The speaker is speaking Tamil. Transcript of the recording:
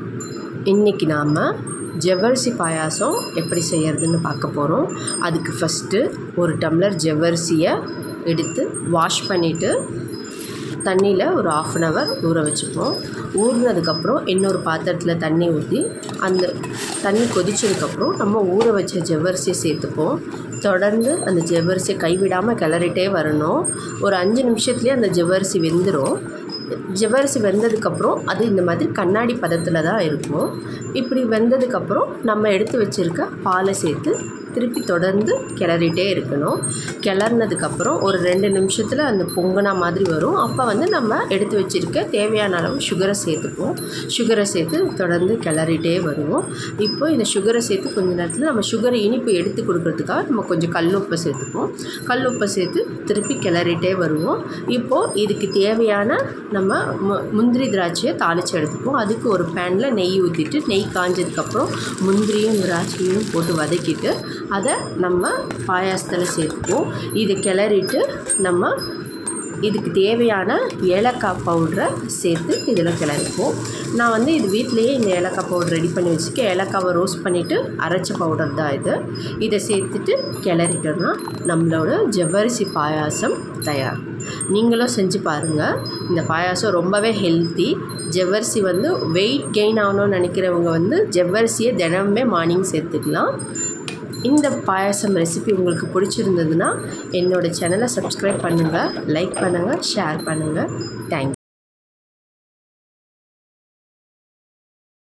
இன்றைக்கி நாம் ஜவ்வரிசி பாயாசம் எப்படி செய்கிறதுன்னு பார்க்க போகிறோம் அதுக்கு ஃபஸ்ட்டு ஒரு டம்ளர் ஜவ்வரிசியை எடுத்து வாஷ் பண்ணிவிட்டு தண்ணியில் ஒரு ஆஃப் அன் ஹவர் ஊற வச்சுப்போம் ஊறினதுக்கப்புறம் இன்னொரு பாத்திரத்தில் தண்ணி ஊற்றி அந்த தண்ணி கொதிச்சதுக்கப்புறம் நம்ம ஊற வச்ச ஜவ்வரிசியை சேர்த்துப்போம் தொடர்ந்து அந்த ஜவ்வரிசியை கைவிடாமல் கிளறிட்டே வரணும் ஒரு அஞ்சு நிமிஷத்துலேயே அந்த ஜவ்வரிசி வெந்துடும் ஜவ்வரிசி வெந்ததுக்கப்புறம் அது இந்த மாதிரி கண்ணாடி பதத்தில் தான் இருக்கும் இப்படி வெந்ததுக்கப்புறம் நம்ம எடுத்து வச்சுருக்க பாலை சேர்த்து திருப்பி தொடர்ந்து கிளறிட்டே இருக்கணும் கிளறினதுக்கப்புறம் ஒரு ரெண்டு நிமிஷத்தில் அந்த பொங்கனா மாதிரி வரும் அப்போ வந்து நம்ம எடுத்து வச்சுருக்க தேவையான அளவு சுகரை சேர்த்துப்போம் சுகரை சேர்த்து தொடர்ந்து கிளறிட்டே வருவோம் இப்போ இந்த சுகரை சேர்த்து கொஞ்ச நேரத்தில் நம்ம சுகரை இனிப்பு எடுத்து கொடுக்கறதுக்காக நம்ம கொஞ்சம் கல்லுப்பை சேர்த்துப்போம் கல்லுப்பை சேர்த்து திருப்பி கிளறிட்டே வருவோம் இப்போது இதுக்கு தேவையான நம்ம மு முந்திரி திராட்சையை தாளித்து எடுத்துப்போம் அதுக்கு ஒரு பேனில் நெய் ஊற்றிட்டு நெய் காஞ்சதுக்கப்புறம் முந்திரியும் திராட்சையும் போட்டு வதக்கிட்டு அதை நம்ம பாயாசத்தில் சேர்த்துப்போம் இதை கிளறிட்டு நம்ம இதுக்கு தேவையான ஏலக்காய் பவுட்ரை சேர்த்து இதில் கிளறிப்போம் நான் வந்து இது வீட்டிலையே இந்த ஏலக்காய் பவுடர் ரெடி பண்ணி வச்சுருக்கேன் ஏலக்காவை ரோஸ்ட் பண்ணிவிட்டு அரைச்ச பவுடர் தான் இது இதை சேர்த்துட்டு கிளறிட்டோன்னா நம்மளோட ஜவ்வரிசி பாயாசம் தயார் நீங்களும் செஞ்சு பாருங்கள் இந்த பாயாசம் ரொம்பவே ஹெல்த்தி ஜவ்வரிசி வந்து வெயிட் கெயின் ஆகணும்னு நினைக்கிறவங்க வந்து ஜவ்வரிசியை தினமுமே மார்னிங் சேர்த்துக்கலாம் இந்த பாயாசம் ரெசிபி உங்களுக்கு பிடிச்சிருந்ததுன்னா என்னோடய சேனலை சப்ஸ்கிரைப் பண்ணுங்கள் லைக் பண்ணுங்கள் ஷேர் பண்ணுங்கள் தேங்க்யூ